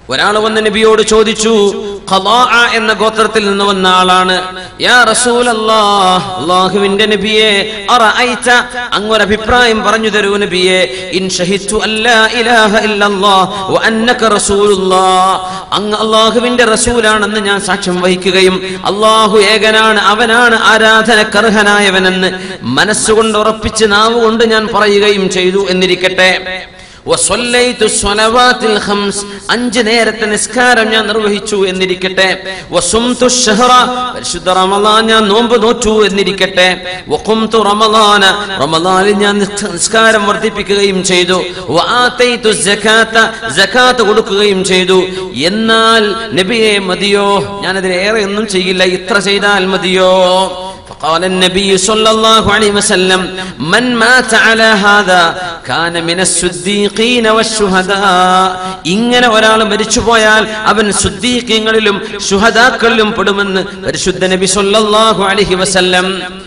ഒരാൾ വന്ന് നബിയോട് ചോദിച്ചു ഖലാഅ എന്ന ഗോത്രത്തിൽ നിന്ന് വന്ന ആളാണ് യാ റസൂലല്ലാഹ് അല്ലാഹുവിന്റെ നബിയെ അറഅയ്ത അങ്ങൊരു അഭിപ്രായം പറഞ്ഞു തരൂ നബിയെ ഇൻ ഷഹിദ്തു അല്ലാ ഇലാഹ ഇല്ലല്ലാഹ് വ അന്നക റസൂലുള്ളാഹ് അങ്ങ് അല്ലാഹുവിന്റെ റസൂലാണെന്ന് ഞാൻ സാക്ഷ്യം വഹിക്കുകയും അല്ലാഹു ഏകനാണ് അവനാണ് ആരാധനക്കർഹനായവനെന്ന് മനസ്സുകൊണ്ട് ഉറപ്പിച്ച് നാവ് കൊണ്ട് ഞാൻ പറയുകയും ചെയ്തു എന്നിരിക്കട്ടെ വസ്വല്ലൈതു സ്വലവാത്തിൽ ഖംസ് അഞ്ച് നേരത്തെ നിസ്കാരം ഞാൻ നിർവഹിച്ചു എന്നിരിക്കട്ടെ വസുംതു ഷഹറ പരിശുദ്ധ റമളാൻ ഞാൻ നോമ്പ് നോറ്റു എന്നിരിക്കട്ടെ വഖുംതു റമളാന റമളാനിൽ ഞാൻ നിസ്ക- നിസ്കാരം വർദ്ധിപ്പിക്കുകയും ചെയ്തു വആതൈതു സകാത്ത സകാത്ത് കൊടുക്കുകയും ചെയ്തു എന്നാൽ നബിയെ മതിയോ ഞാൻ അതിലേറെ ഒന്നും ചെയ്യില്ല ഇത്ര ചെയ്താൽ മതിയോ فقال النبي صلى الله عليه وسلم من مات على هذا كان من الصديقين والشهداء ഇങ്ങനെ ഒരാൾ മരിച്ചുപോയാൽ അവൻ സുദ്ദീഖ്യങ്ങളിലും ശുഹദാക്കളിലും പെടുമെന്ന് പരിശുദ്ധ നബി സല്ലല്ലാഹു അലൈഹി വസല്ലം